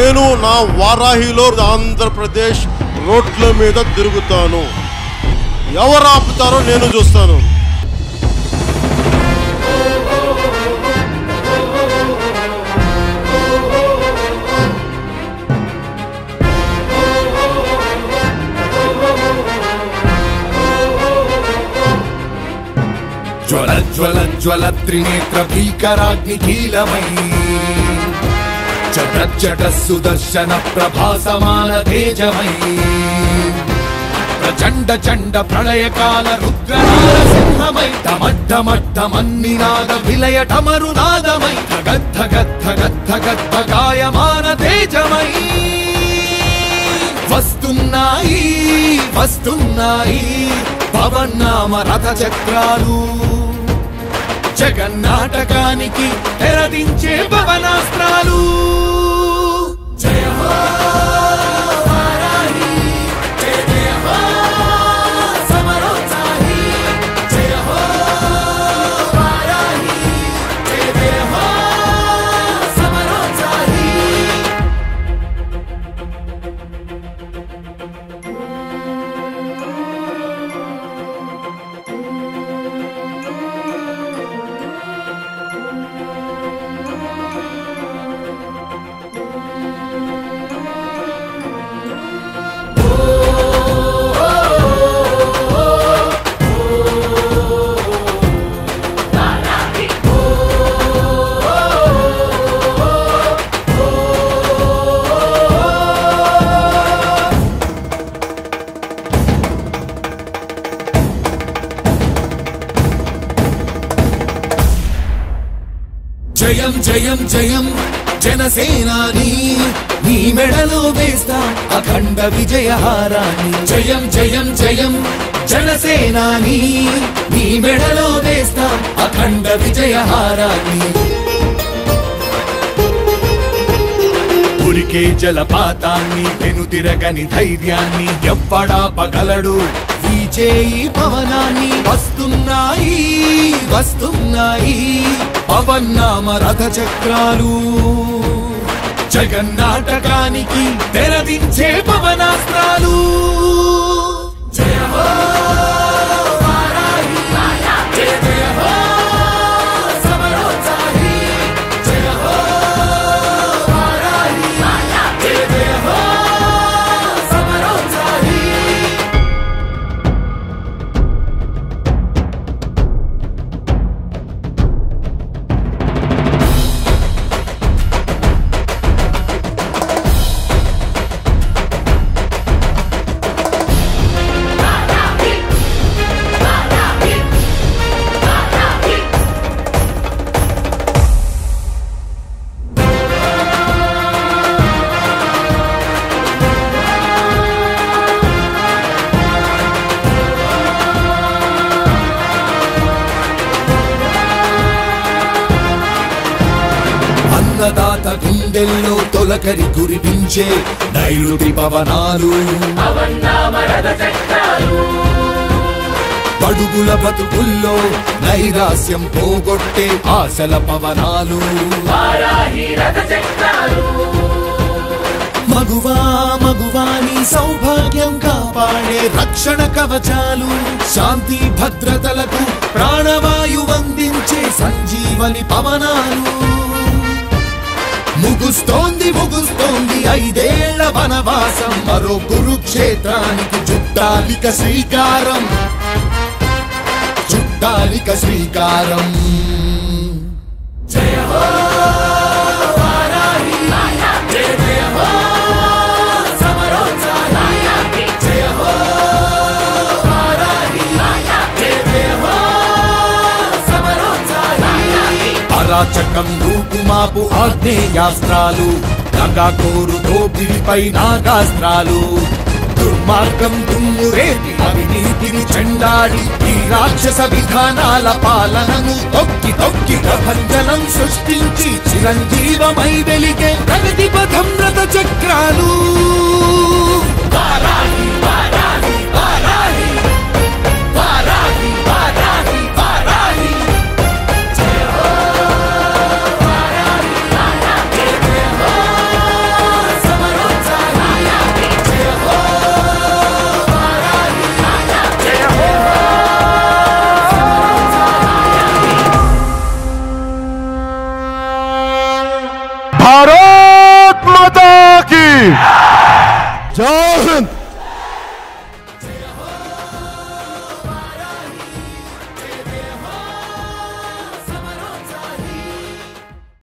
నేను నా వారాహిలో ఆంధ్రప్రదేశ్ రోడ్ల మీద తిరుగుతాను ఎవరు ఆపుతారో నేను చూస్తాను జ్వల జ్వల జ్వల త్రినేత్ర భీకరాగ్ని కీలమై చట చట సుదర్శన ప్రభాసమాన తేజమై ప్రచండ చండ ప్రళయకాల రుద్రనాద సింహమై డమడ్డమడ్డమన్నినాద విలయ టమరునాదమై గద్ధ గద్ధ గద్ధ గద్ధ గాయమాన తేజమై వస్తున్నాయి వస్తున్నాయి పవన్నామ రథ చక్రాలు జగన్నాటకానికి తెరదించే పవనాస్త్రాలు జయ హో వారాహి, జయ జయ హో సమరోత్సాహి, జయ హో వారాహి, జయ జయ హో సమరోత్సాహి. జయం జయం జయం జనసేనాని నీ మెడలో వేస్తా అఖండ విజయహారాన్ని జయం జయం జయం జనసేనాని నీ మెడలో వేస్తా అఖండ విజయహారాన్ని ఉరికే జలపాతాన్ని వెనుతిరగని ధైర్యాన్ని ఎవ్వడాపగలడు విజయీ పవనాన్ని వస్తున్నాయి వస్తున్నాయి పవన్నామ రథ చక్రాలు జగన్నాటకానికి తెరదించే పవనాస్త్రాలు జయ హో వారాహి, జయ జయ హో సమరోత్సాహి, జయ హో వారాహి, జయ జయ హో సమరోత్సాహి. అన్నదాత గుండెల్లో తొలకరి కురిపించే నైరుతి పవనాలు పడుగుల బతుకుల్లో నైరాస్యం పోగొట్టే ఆశల పవనాలు మగువా మగువాని సౌభాగ్యం కాపాడే రక్షణ కవచాలు శాంతి భద్రతలకు ప్రాణవాయు అందించే సంజీవని పవనాలు ముగుస్తోంది ముగుస్తోంది ఐదేళ్ల వనవాసం మరో కురుక్షేత్రానికి చుట్టాలిక శ్రీకారం చుట్టాలిక శ్రీకారం జయ హో వారాహి, జయ జయ హో సమరోత్సాహి, జయ హో వారాహి, జయ జయ హో సమరోత్సాహి. అరాచకం రూపుమాపు ఆగ్నేయాస్త్రాలు నగాకోరు దోపిడిపై నాగాస్త్రాలు దుర్మార్గం దుమ్మురేపి అవినీతిని చెండాడి ఈ రాక్షస విధానాల పాలనను తొక్కి తొక్కి ప్రభంజనం సృష్టించి చిరంజీవమై వెలిగే ప్రగతి పథం రథ చక్రాలు వారాహి, వారాహి, వారాహి. వారాహి, వారాహి, వారాహి. జయ హో వారాహి, జయ జయ హో జై